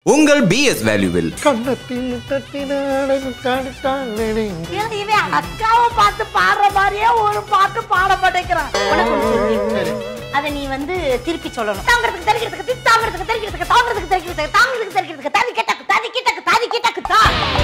உங்கள் பிஎஸ் வேல்யூவில் ஏன் இவன் அக்காவை பார்த்து பாடுற மாதிரியே ஒரு பாட்டு பாட மாட்டேங்கிறான் உனக்கு ஒண்ணு சொல்லி. அதை நீ வந்து திருப்பி சொல்லணும் தாங்கிறதுக்கு தெரிக்கிறதுக்கு தி- தாங்கிறதுக்கு தெரிக்கிறதுக்கு தாங்கிறதுக்கு தெரிக்கிறதுக்கு தாங்கிறதுக்கு தெரிக்கிறதுக்கு தாதி கிட்டக்கு தாதி கிட்டக்கு தாதி கிட்டக்கு தா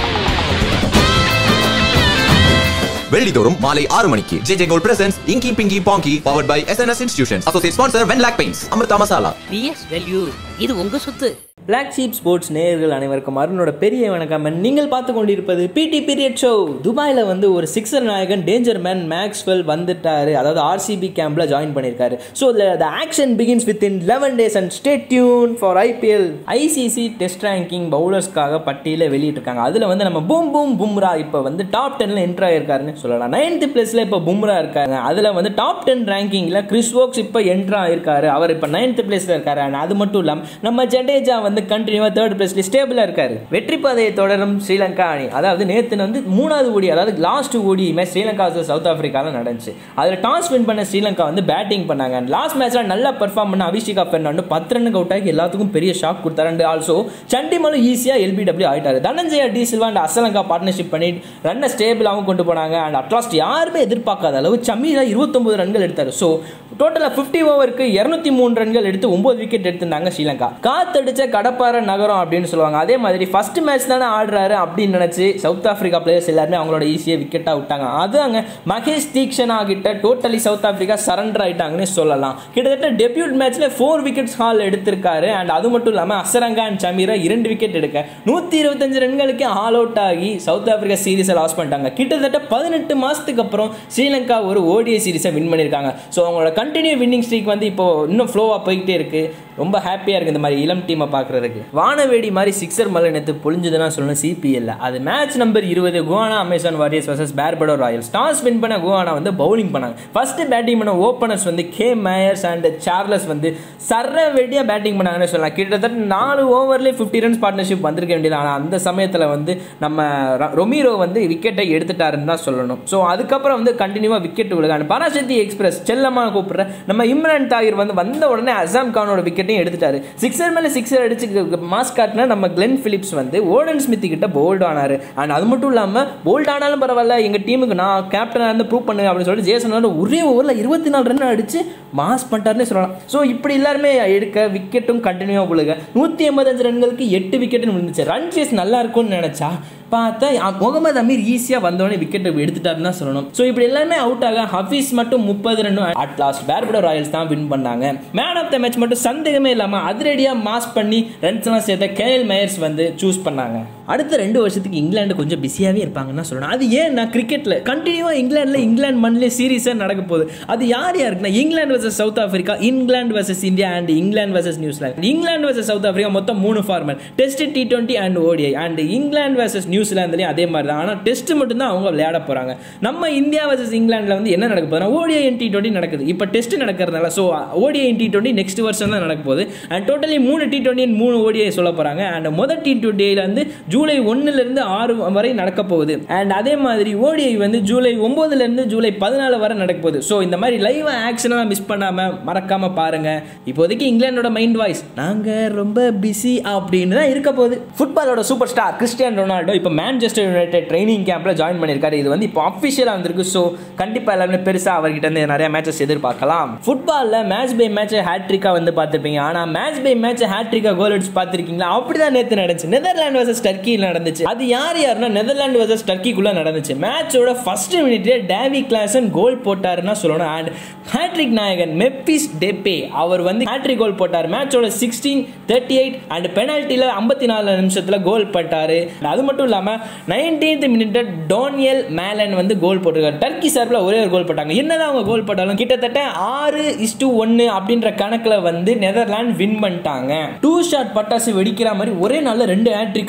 வெள்ளிதோறும் மாலை ஆறு மணிக்கு J J gold presents inky pinky ponky powered by SNS institution associate sponsor வென் லாக் பெயின்ஸ் அமிர்தா மசாலா பிஎஸ் வேல்யூ இது உங்க சொத்து பிளாக் ஷீப் ஸ்போர்ட்ஸ் நேயர்கள் அனைவருக்கும் அருணோட பெரிய வணக்கம் நீங்கள் பார்த்து கொண்டிருப்பது பிடி பீரியட் ஷோ துபாயில் வந்து ஒரு சிக்ஸர் நாயகன் டேஞ்சர் மேன் மேக்ஸ்வெல் வந்துட்டாரு அதாவது ஆர்சிபி கேம்பில் ஜாயின் பண்ணியிருக்காரு so the action begins with in eleven days and stay tuned for IPL ICC test ranking பவுலர்ஸ்க்காக பட்டியலை வெளியிட்டிருக்காங்க அதில் வந்து நம்ம பூம் பூம் பும்ரா இப்போ வந்து டாப் டென்னில் என்ட்ரு ஆயிருக்காருன்னு சொல்லலாம் நைன்த் பிளேஸில் இப்போ பும்ரா இருக்காங்க அதில் வந்து டாப் டென் ரேங்கிங்கில் கிறிஸ் வோக்ஸ் இப்போ என்ட்ரு ஆயிருக்காரு அவர் இப்போ நைன்த் பிளேஸில் இருக்காரு and அது மட்டும் இல்லாமல் நம்ம ஜடேஜா வந்து கண்டினியூவாக தேர்ட் பிளேஸ்ல ஸ்டேபிளாக இருக்காரு வெற்றி பாதையை தொடரும் ஸ்ரீலங்கா அணி அதாவது நேற்று வந்து மூணாவது ஓடி அதாவது last ODI match Sri Lanka vs south ஆஃப்ரிக்காவில் நடந்துச்சு அதில் டாஸ் வின் பண்ண ஸ்ரீலங்கா வந்து பேட்டிங் பண்ணாங்க லாஸ்ட் மேட்ச்சில் நல்லா பெர்ஃபார்ம் பண்ண அபிஷேகா பெர்னாண்டு பத்து ரன்னுக்கு அவுட் ஆகி எல்லாத்துக்கும் பெரிய ஷாக் கொடுத்தாரு அண்ட் ஆல்சோ சண்டிமலும் ஈஸியாக எல்பிடபிள்யூ ஆயிட்டாரு தனஞ்சயா டி சில்வா அண்ட் அசலங்கா பார்ட்னர்ஷிப் பண்ணி ரன்னை ஸ்டேபிளாகவும் கொண்டு போனாங்க அண்ட் அட்லாஸ்ட் யாருமே எதிர்பார்க்காத அளவு சமீரா இருபத்தொம்பது ரன்கள் எடுத்தார் ஸோ டோட்டலாக ஃபிஃப்டி ஓவருக்கு இரநூத்தி மூணு ரன்கள் எடுத்து ஒன்பது விக்கெட் எடுத்திருந்தாங்க ஸ்ரீலங்கா காத்தடிச்ச கடப்பாறை நகரம் அப்படின்னு சொல்லுவாங்க அதே மாதிரி ஃபர்ஸ்ட் மேட்ச் தானே ஆடுறாரு அப்படின்னு நினச்சி சவுத் ஆஃப்ரிக்கா பிளேயர்ஸ் எல்லாருமே அவங்களோட ஈஸியாக விக்கெட்டாக விட்டாங்க அது அங்கே மகேஷ் தீக்ஷனா கிட்ட டோட்டலி சவுத் ஆஃப்ரிக்கா சரண்டர் ஆயிட்டாங்கன்னு சொல்லலாம் கிட்டத்தட்ட டெபியூட் மேட்ச்ல ஃபோர் விக்கெட்ஸ் ஹால் எடுத்திருக்காரு அண்ட் அது மட்டும் இல்லாமல் அசரங்கா அண்ட் சமீரா இரண்டு விக்கெட் எடுக்க நூற்றி இருபத்தஞ்சு ரன்களுக்கு ஆல் அவுட் ஆகி சவுத் ஆஃப்ரிக்கா சீரீஸை லாஸ் பண்ணிட்டாங்க கிட்டத்தட்ட பதினெட்டு மாதத்துக்கு அப்புறம் ஸ்ரீலங்கா ஒரு ஓடிஐ சீரீஸை வின் பண்ணியிருக்காங்க ஸோ அவங்களோட கண்டினியூ வின்னிங் ஸ்ட்ரீக் வந்து இப்போ இன்னும் ஃப்ளோவாக போய்கிட்டே இருக்கு ரொம்ப ஹாப்பியாக இருக்குது இந்த மாதிரி இளம் டீமை பார்க்குறதுக்கு வானவேடி மாதிரி சிக்ஸர் மலை நேற்று பொழிஞ்சதுன்னா சொல்லணும் சிபிஎல்ல அது மேட்ச் நம்பர் இருபது Guyana Amazon Warriors versus Barbados Royals toss win பண்ண குவானா வந்து பவுலிங் பண்ணாங்க ஃபர்ஸ்ட் பேட்டிங் பண்ண ஓப்பனர்ஸ் வந்து கே மேயர்ஸ் அண்ட் சார்லஸ் வந்து சர்ற வெடியாக பேட்டிங் பண்ணாங்கன்னு சொல்லலாம் கிட்டத்தட்ட நாலு ஓவர்லேயே ஃபிஃப்டி ரன்ஸ் பார்ட்னர்ஷிப் வந்திருக்க வேண்டியது ஆனால் அந்த சமயத்தில் வந்து நம்ம ர- ரொமீரோ வந்து விக்கெட்டை எடுத்துட்டாருன்னு தான் சொல்லணும் ஸோ அதுக்கப்புறம் வந்து கண்டினியூவாக விக்கெட் விழுகாங்க பராசக்தி எக்ஸ்பிரஸ் செல்லமாக கூப்பிடுற நம்ம இம்ரான் தாகிர் வந்து வந்த உடனே அசாம் கானோட விக்கெட்டையும் எடுத்துட்டாரு சிக்ஸர் மேலே சிக்ஸர் அடிச்சு மாஸ் காட்டின நம்ம கிளென் பிலிப்ஸ் வந்து ஓடன் ஸ்மித் கிட்ட போல்ட் ஆனாரு அண்ட் அது மட்டும் இல்லாமல் போல்ட் ஆனாலும் பரவாயில்ல எங்கள் டீமுக்கு நான் கேப்டனாக இருந்து ப்ரூவ் பண்ணுங்க அப்படின்னு சொல்லிட்டு ஜேசன் வந்து ஒரே ஓவரில் இருபத்தி நாலு ரன் அடிச்சு மாஸ் பண்ணிட்டாருன்னு சொல்லலாம் ஸோ இப்படி எல்லாருமே எடுக்க விக்கெட்டும் கண்டினியூவாக விழுக நூற்றி எண்பத்தஞ்சு ரன்களுக்கு எட்டு விக்கெட்டுன்னு விழுந்துச்சு ரன் சேஸ் நல்லா இருக்கும்னு நினச்சா பார்த்தா அ- முகமது அமீர் ஈஸியாக வந்தோடனே விக்கெட் எடுத்துட்டாருன்னு தான் சொல்லணும் ஸோ இப்படி எல்லாமே அவுட் ஆக ஹஃபீஸ் மட்டும் முப்பது ரன்னும் அட் லாஸ்ட் பேர்படோ ராயல்ஸ் தான் வின் பண்ணாங்க மேன் ஆஃப் த மேட்ச் மட்டும் சந்தேகமே இல்லாமல் அதிரடியாக மாஸ் பண்ணி ரன்ஸ் எல்லாம் சேர்த்த கேஎல் மேயர்ஸ் வந்து சூஸ் பண்ணாங்க அடுத்த ரெண்டு வருஷத்துக்கு இங்கிலாந்து கொஞ்சம் பிஸியாகவே இருப்பாங்கன்னு தான் சொல்லணும் அது ஏன்னா கிரிக்கெட்டில் கண்டினியூவாக இங்கிலாந்தில் இங்கிலாந்து மண்ணிலே சீரீஸாக நடக்க போகுது அது யார் யாருக்குன்னா England versus south Africa England versus India and England versus New Zealand England versus south Africa மொத்தம் மூணு format test T twenty and ODI and England versus நியூசிலாந்துலேயும் அதே மாதிரி தான் ஆனால் டெஸ்ட் மட்டும் தான் அவங்க விளையாட போகிறாங்க நம்ம இந்தியா வர்சஸ் இங்கிலாந்தில் வந்து என்ன நடக்க போகுதுன்னா ஓடிஐ டி டுவெண்ட்டி நடக்குது இப்போ டெஸ்ட் நடக்கிறதுனால so ODI T twenty next வருஷம் தான் நடக்க போகுது அண்ட் டோட்டலி மூணு டி டுவெண்ட்டி மூணு ஓடிஐ சொல்ல போகிறாங்க அண்ட் முதல் டி டுவெண்ட்டியில் வந்து ஜூலை ஒன்னுலேருந்து ஆறு வரை நடக்க போகுது அண்ட் அதே மாதிரி ஓடிஐ வந்து ஜூலை ஒம்போதுலேருந்து ஜூலை பதினாலு வரை நடக்க போகுது ஸோ இந்த மாதிரி லைவ் ஆக்ஷனெல்லாம் மிஸ் பண்ணாமல் மறக்காம பாருங்க இப்போதைக்கு இங்கிலாண்டோட மைண்ட் வாய்ஸ் நாங்கள் ரொம்ப பிஸி அப்படின்னு தான் இருக்க போகுது ஃபுட்பாலோட சூப்பர் ஸ்டார் கிறிஸ்டியன் ரொனால்டோ இப்போ மேன்செஸ்டர் யுனைடெட் ட்ரைனிங் கேம்பில் ஜாயின் பண்ணியிருக்காரு இது வந்து இப்போ அஃபிஷியலாக வந்திருக்கு ஸோ கண்டிப்பாக எல்லாமே பெருசாக அவர்கிட்ட இருந்து நிறைய மேட்சஸ் எதிர்பார்க்கலாம் ஃபுட்பாலில் மேட்ச் பை மேட்ச் ஹேட்ரிக்கா வந்து பார்த்துருப்பீங்க ஆனால் மேட்ச் பை மேட்ச் ஹேட்ரிக்கா கோல் அடிச்சு பார்த்துருக்கீங்களா அப்படி தான் நேற்று நடந்துச்சு நெதர்லாந்து வர்சஸ் டர்க்கியில் நடந்துச்சு அது யார் யாருன்னா நெதர்லாந்து வர்சஸ் டர்க்கிக்குள்ளே நடந்துச்சு மேட்சோட ஃபர்ஸ்ட் மினிட்லேயே டேவி கிளாசன் கோல் போட்டாருன்னா சொல்லணும் அண்ட் ஹேட்ரிக் நாயகன் மெப்பிஸ் டெப்பே அவர் வந்து ஹேட்ரிக் கோல் போட்டார் மேட்சோட சிக்ஸ்டீன் தேர்ட்டி எயிட் அண்ட் பெனால்ட்டியில் ஐம்பத்தி நாலு நிமிஷத்தில் கோல் போட்டார் அது மட்டும் இல்லாமல் நைன்டீன்த் மினிட் டோனியல் மேலன் வந்து கோல் போட்டிருக்காரு டர்க்கி சார்பில் ஒரே ஒரு கோல் போட்டாங்க என்னதான் அவங்க கோல் போட்டாலும் கிட்டத்தட்ட ஆறு இஸ்டு ஒன்று அப்படின்ற கணக்கில் வந்து நெதர்லாந்து வின் பண்ணிட்டாங்க டூ ஷாட் பட்டாசு வெடிக்கிற மாதிரி ஒரே நாளில் ரெண்டு ஹேட்ரிக் அதுவும் அடுத்த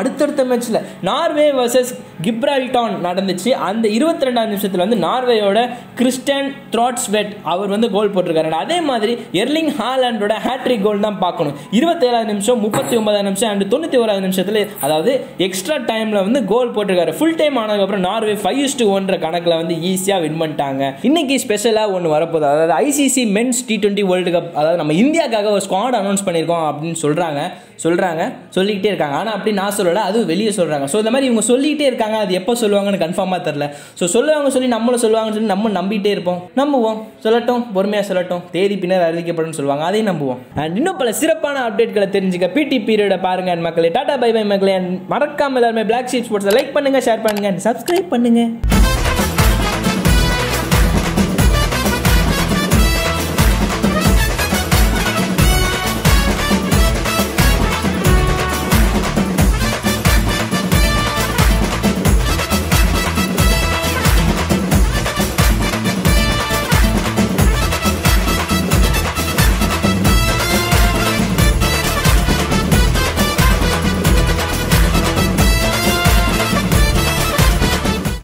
அடுத்தடுத்த மேட்ச்சில் நார்வே வர்சஸ் கிப்ரால்டான் நடந்துச்சு அந்த இருபத்தி ரெண்டாம் நிமிஷத்தில் வந்து நார்வேயோட கிறிஸ்டன் த்ராட்ஸ்வெட் அவர் வந்து கோல் போட்டிருக்காரு அதே மாதிரி எர்லிங் ஹாலண்டோட ஹேட்ரிக் கோல் தான் பார்க்கணும் இருபத்தேழாவது நிமிஷம் முப்பத்தி ஒன்பதாம் நிமிஷம் அண்ட் தொண்ணூற்றி ஓராவது நிமிஷத்தில் அதாவது எக்ஸ்ட்ரா டைமில் வந்து கோல் போட்டிருக்காரு ஃபுல் டைம் ஆனதுக்கப்புறம் நார்வே ஃபைவ் டு ஒன்ற கணக்கில் வந்து ஈஸியாக வின் பண்ணிட்டாங்க இன்னைக்கு ஸ்பெஷலாக ஒன்று வரப்போகுது அதாவது ICC men's T twenty world cup அதாவது நம்ம இந்தியாவுக்காக ஒரு ஸ்குவாட் அனௌன்ஸ் பண்ணியிருக்கோம் அப்படின்னு சொல்கிறாங்க சொல்கிறாங்க சொல்லிக்கிட்டே இருக்காங்க ஆனால் அப்படி நான் சொல்லலை அதுவும் வெளியே சொல்கிறாங்க ஸோ இந்த மாதிரி இவங்க சொல்லிக்கிட்டே இருக்காங்க அது எப்போ சொல்லுவாங்கன்னு கன்ஃபார்மாக தெரில ஸோ சொல்லுவாங்க சொல்லி நம்மளும் சொல்லுவாங்கன்னு சொல்லி நம்ம நம்பிட்டே இருப்போம் நம்புவோம் சொல்லட்டும் பொறுமையாக சொல்லட்டும் தேதி பின்னர் அறிவிக்கப்படும் சொல்லுவாங்க அதையும் நம்புவோம் அண்ட் இன்னும் பல சிறப்பான அப்டேட்களை தெரிஞ்சுக்க பிடி பீரியடை பாருங்க and மக்களே டாடா பை பை மக்களே and மறக்காம எல்லாருமே பிளாக் ஷீட் ஸ்போர்ட்ஸை லைக் பண்ணுங்க ஷேர் பண்ணுங்க and சப்ஸ்கிரைப் பண்ணுங்க